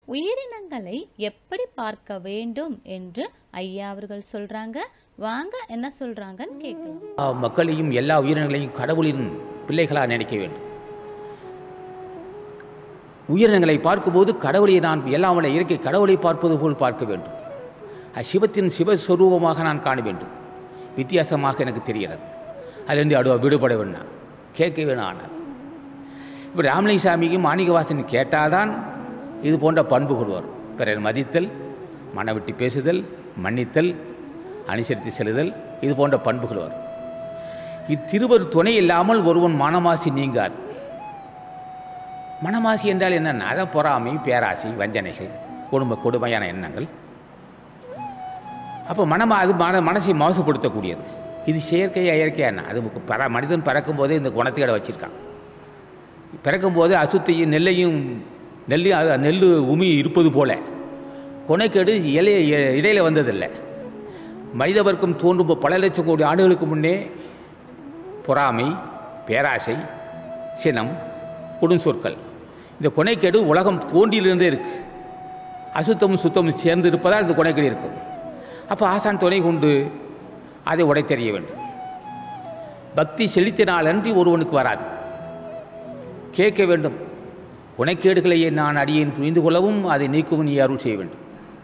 உயிரினங்களை எப்படி பார்க்க வேண்டும் என்று ஐயா அவர்கள் சொல்றாங்க வாங்க என்ன சொல்றாங்கன்னு கேட்கலாம் எல்லா மக்களையும் எல்லா உயிரினங்களையும் கடவுளின் பிள்ளைகளாக நினைக்க வேண்டும் உயிரினங்களை பார்க்கும்போது கடவுளை நான் எல்லாம் உள்ள இயற்கை கடவுளை பார்ப்பது போல் பார்க்க வேண்டும் அது சிவத்தின் சிவஸ்வரூபமாக நான் காண வேண்டும் வித்தியாசமாக எனக்கு தெரிகிறது அதிலிருந்து அடுவ விடுபட வேணாம் கேட்க வேணும் ஆனால் இப்போ ராமலிங்க சாமிக்கும் மாணிக்கவாசன் கேட்டால்தான் இது போன்ற பண்புகள் வரும் பிறர் மதித்தல் மனவிட்டு பேசுதல் மன்னித்தல் அனுசரித்து செல்லுதல் இது போன்ற பண்புகள் வரும் இத்திருவர் துணை இல்லாமல் ஒருவன் மனமாசி நீங்காது மனமாசி என்றால் என்னென்ன அதான் பொறாமை பேராசி வஞ்சனைகள் குடும்ப கொடுமையான எண்ணங்கள் அப்போ மனமா அது மன மனசை மாசுபடுத்தக்கூடியது இது செயற்கை இயற்கையான அது முக்கு- பர மனிதன் பிறக்கும் போதே இந்த குணத்தையோட வச்சிருக்கான் பிறக்கும்போது அசுத்தையும் நெல்லையும் நெல்லையும் அது நெல் உமி இருப்பது போல கொனைக்கேடு இலைய இடையில வந்ததில்லை மனித வர்க்கம் தோன்றும் பல லட்சம் கோடி ஆண்டுகளுக்கு முன்னே பொறாமை பேராசை சினம் கொடுஞ்சொற்கள் இந்த கொனைக்கேடு உலகம் தோன்றியிலிருந்தே இருக்கு அசுத்தமும் சுத்தமும் சேர்ந்து இருப்பதால் இந்த கொனைக்கேடு இருக்கும் அப்போ ஆசான் துணை கொண்டு அதை உடைத்தெறிய வேண்டும் பக்தி செலுத்தினாலன்றி ஒருவனுக்கு வராது கேட்க வேண்டும் குணைக்கேடுகளையே நான் அடியேன் புரிந்து கொள்ளவும் அதை நீக்கவும் நீ அருள் செய்ய வேண்டும்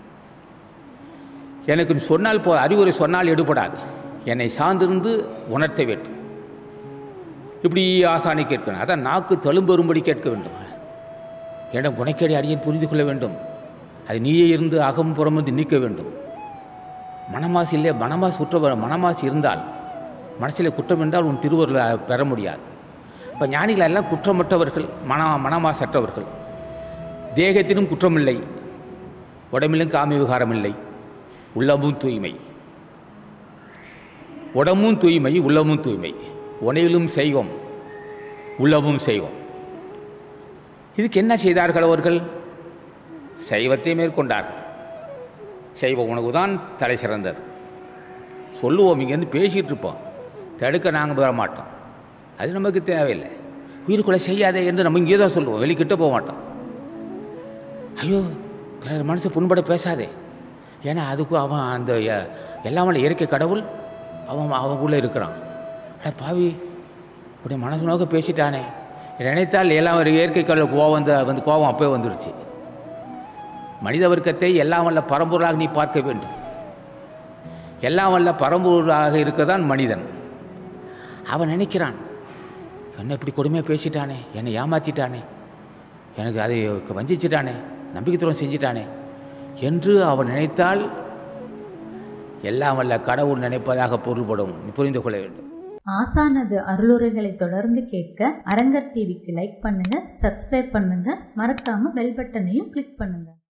எனக்கு நீ சொன்னால் போ அறிவுரை சொன்னால் எடுபடாது என்னை சார்ந்திருந்து உணர்த்த வேண்டும் இப்படி ஆசானை கேட்கணும் அதான் நாக்கு தழும்பெறும்படி கேட்க வேண்டும் என்னிடம் குணைக்கேடு அடியேன் புரிந்து கொள்ள வேண்டும் அது நீயே இருந்து அகம் புறமிருந்து நீக்க வேண்டும் மனமாசு இல்லை மனமாசு குற்ற மனமாசு இருந்தால் மனசில் குற்றம் என்றால் உன் திருவருளை பெற முடியாது இப்போ ஞானிகள் எல்லாம் குற்றமற்றவர்கள் மன மனமாசற்றவர்கள் தேகத்திலும் குற்றமில்லை உடம்பிலும் காமி விகாரம் இல்லை உள்ளமும் தூய்மை உடம்பும் தூய்மை உள்ளமும் தூய்மை உணையிலும் செய்வோம் உள்ளமும் செய்வோம் இதுக்கு என்ன செய்தார்கள் அவர்கள் சைவத்தை மேற்கொண்டார்கள் சைவ உணவு தான் தலை சிறந்தது சொல்லுவோம் இங்கேருந்து பேசிகிட்டு இருப்போம் தடுக்க நாங்கள் பெற மாட்டோம் அது நமக்கு தேவையில்லை உயிருக்குள்ளே செய்யாதே என்று நம்ம இங்கே தான் சொல்லுவோம் வெளிக்கிட்ட போக மாட்டோம் ஐயோ பிறர் மனசு புண்பட பேசாதே ஏன்னா அதுக்கு அவன் அந்த எ- எல்லாம் வல்ல இயற்கை கடவுள் அவன் அவனுக்குள்ளே இருக்கிறான் அட பாவி இப்படி மனசு நோக்க பேசிட்டானே நினைத்தால் எல்லாம் ஒரு இயற்கை கடவுள் கோவம் வந்து வந்து கோபம் அப்போயே வந்துடுச்சு மனித வர்க்கத்தை எல்லாம் வல்ல பரம்பொருளாக நீ பார்க்க வேண்டும் எல்லாம் வல்ல பரம்பொருளாக இருக்கதான் மனிதன் அவன் நினைக்கிறான் என்ன இப்படி கொடுமையாக பேசிட்டானே என்னை ஏமாத்திட்டானே எனக்கு அதை வஞ்சிச்சிட்டானே நம்பிக்கை துரோகம் செஞ்சிட்டானே என்று அவன் நினைத்தால் எல்லாம் வல்ல கடவுள் நினைப்பதாக பொருள்படும் நீ புரிந்து கொள்ள வேண்டும் ஆசானது அருளுரைகளை தொடர்ந்து கேட்க அரங்கர் டிவிக்கு லைக் பண்ணுங்க சப்ஸ்கிரைப் பண்ணுங்க மறக்காம பெல் பட்டனையும் கிளிக் பண்ணுங்க